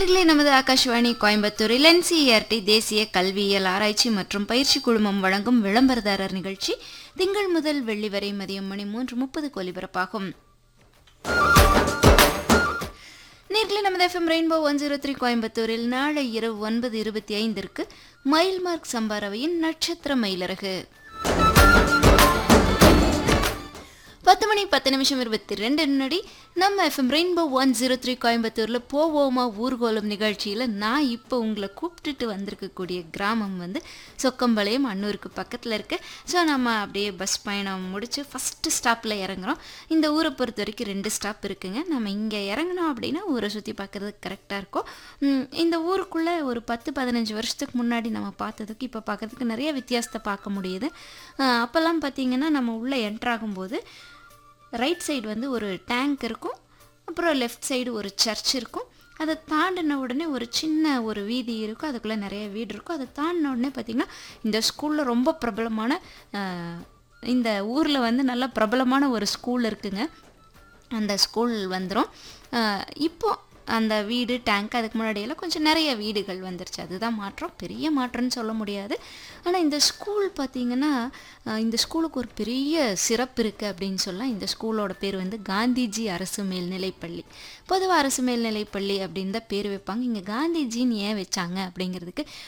நேர்களே நமது ஆகாஷ்வாணி கோயம்புத்தூரில் என்சிஇஆர்டி தேசிய கல்வியியல் ஆராய்ச்சி மற்றும் பயிற்சி குழுமம் வழங்கும் விளம்பரதாரர் நிகழ்ச்சி திங்கள் முதல் வெள்ளி வரை மதியம் மணி மூன்று முப்பதுக்கு ஒலிபரப்பாகும் நேர்களே நமது FM rainbow one zero three கோயம்புத்தூரில் நாளை இரவு ஒன்பது இருபத்தி ஐந்திற்கு மைல்மார்க் சம்பாரவையின் நட்சத்திர மயிலரகு பத்து மணி பத்து நிமிஷம் இருபத்தி ரெண்டு முன்னாடி நம்ம FM rainbow one zero three கோயம்புத்தூரில் போவோமா ஊர்கோலம் நிகழ்ச்சியில் நான் இப்போ உங்களை கூப்பிட்டுட்டு வந்திருக்கக்கூடிய கிராமம் வந்து சொக்கம்பாளையம் அன்னூருக்கு பக்கத்தில் இருக்குது ஸோ நம்ம அப்படியே பஸ் பயணம் முடித்து ஃபஸ்ட்டு ஸ்டாப்பில் இறங்குறோம் இந்த ஊரை பொறுத்த வரைக்கும் ரெண்டு ஸ்டாப் இருக்குங்க நம்ம இங்கே இறங்கினோம் அப்படின்னா ஊரை சுற்றி பார்க்குறதுக்கு கரெக்டாக இருக்கும் உம், இந்த ஊருக்குள்ளே ஒரு பத்து பதினஞ்சு வருஷத்துக்கு முன்னாடி நம்ம பார்த்ததுக்கு இப்போ பார்க்கறதுக்கு நிறைய வித்தியாசத்தை பார்க்க முடியுது அஹ், அப்போல்லாம் பார்த்தீங்கன்னா நம்ம உள்ளே என்ட்ராகும்போது ரைட் சைடு வந்து ஒரு டேங்க் இருக்கும் அப்புறம் லெஃப்ட் சைடு ஒரு சர்ச் இருக்கும் அதை தாண்டின உடனே ஒரு சின்ன ஒரு வீதி இருக்கும் அதுக்குள்ளே நிறைய வீடு இருக்கும் அதை தாண்டின உடனே பார்த்திங்கன்னா இந்த ஸ்கூலில் ரொம்ப பிரபலமான அஹ், இந்த ஊரில் வந்து நல்ல பிரபலமான ஒரு ஸ்கூல் இருக்குங்க அந்த ஸ்கூல் வந்துடும் இப்போ அந்த வீடு டேங்க் அதுக்கு முன்னாடியெல்லாம் கொஞ்சம் நிறைய வீடுகள் வந்துருச்சு அதுதான் மாற்றம் பெரிய மாற்றம்னு சொல்ல முடியாது ஆனால் இந்த ஸ்கூல் பார்த்திங்கன்னா அஹ், இந்த ஸ்கூலுக்கு ஒரு பெரிய சிறப்பு இருக்குது அப்படின்னு சொல்லலாம் இந்த ஸ்கூலோட பேர் வந்து காந்திஜி அரசு மேல்நிலைப்பள்ளி பொதுவாக அரசு மேல்நிலைப்பள்ளி அப்படின்னு தான் பேர் வைப்பாங்க இங்கே காந்திஜின்னு ஏன் வச்சாங்க அப்படிங்கிறதுக்கு